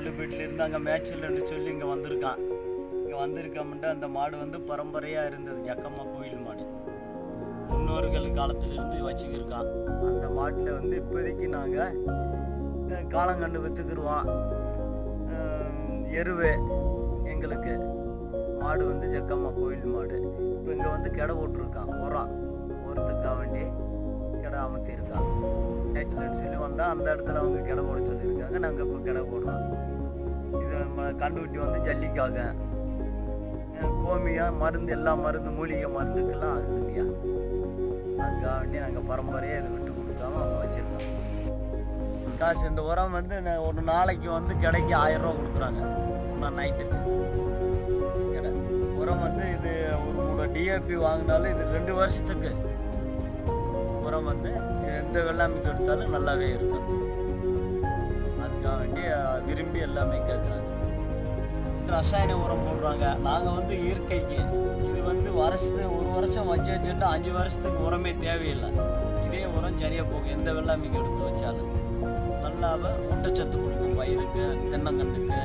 பள்ளிப்பேட்டிலேருந்து அங்கே மேய்ச்சல்னு சொல்லி இங்கே வந்திருக்கான் இங்கே வந்திருக்கோம்ட்டு அந்த மாடு வந்து பரம்பரையாக இருந்தது ஜக்கம்மா கோயில் மாடு முன்னோர்கள் காலத்திலிருந்து வச்சுக்கிருக்கான் அந்த மாட்டில் வந்து இப்போதைக்கு நாங்கள் காலங்கண்டு விற்றுக்குருவோம் எருவு எங்களுக்கு மாடு வந்து ஜக்கம்மா கோயில் மாடு இப்போ இங்கே வந்து கிடை போட்டிருக்கான் உரம் உரத்துக்காக வேண்டி கிடை அமர்த்தியிருக்கான் நேச்சுரல்னு சொல்லி வந்தால் அந்த இடத்துல அவங்க கிடை போட சொல்லியிருக்காங்க நாங்கள் இப்போ கிடை போடுறோம் இது நம்ம கண்டுக்குட்டி வந்து ஜல்லிக்காக அஹ் கோமியா மருந்து எல்லா மருந்து மூலிகை மருந்துக்கெல்லாம் ஆகுதுங்கய்யா அதுக்காக வேண்டி நாங்கள் பரம்பரையாக இதை விட்டு கொடுக்காம அவங்க வச்சுருக்கோம் காசு இந்த உரம் வந்து ந- ஒரு நாளைக்கு வந்து கிடைக்கு ஆயிரம் ரூபா கொடுக்குறாங்க நான் நைட்டுக்கு கடை உரம் வந்து இது ஒரு மூணு டிஏபி வாங்கினாலும் இது ரெண்டு வருஷத்துக்கு உரம் வந்து எந்த வெள்ளாமைக்கு எடுத்தாலும் நல்லாவே இருக்கும் அதுக்காக வேண்டி அஹ், விரும்பி எல்லாமே கேட்குறாங்க ரசாயன உரம் போடுறாங்க நாங்கள் வந்து இயற்கைக்கு இது வந்து வருஷத்து ஒரு வருஷம் வச்சு வச்சுட்டு அஞ்சு வருஷத்துக்கு உரமே தேவையில்லை இதே உரம் சரியாக போகும் எந்த வெள்ளாமைக்கு எடுத்து வச்சாலும் நல்லாவே ஊட்டச்சத்து கொடுக்கும் பயிருக்கு தென்னங்கன்றுக்கு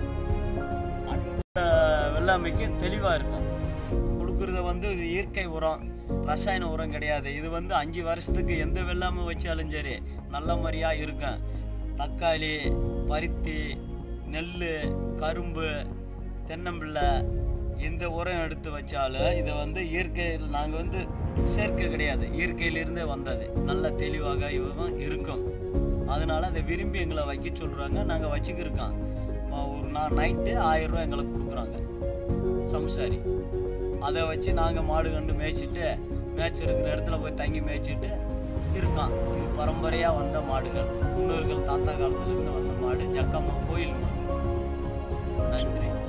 அடுத்த வெள்ளாமைக்கு தெளிவாக இருக்கும் கொடுக்குறத வந்து இது இயற்கை உரம் ரசாயன உரம் கிடையாது இது வந்து அஞ்சு வருஷத்துக்கு எந்த வெள்ளாமை வச்சாலும் சரி நல்ல மாதிரியாக இருக்கும் தக்காளி பருத்தி நெல் கரும்பு தென்னம்பிள்ளை எந்த உரம் எடுத்து வச்சாலும் இதை வந்து இயற்கையில் நாங்கள் வந்து சேர்க்கை கிடையாது இயற்கையிலிருந்தே வந்தது நல்ல தெளிவாக இவன் இருக்கும் அதனால அதை விரும்பி எங்களை வைக்க சொல்கிறாங்க நாங்கள் வச்சுக்கிருக்கோம் ஒரு நாள் நைட்டு ஆயிரம் ரூபாய் எங்களுக்கு கொடுக்குறாங்க சம்சாரி அதை வச்சு நாங்கள் மாடு கண்டு மேய்ச்சிட்டு மேய்ச்சி இருக்கிற இடத்துல போய் தங்கி மேய்ச்சிட்டு இருக்கோம் இது பரம்பரையாக வந்த மாடுகள் முன்னோர்கள் தாத்தா காலத்துல இருந்து வந்த மாடு ஜக்கம்மா கோயில் மாடு நன்றி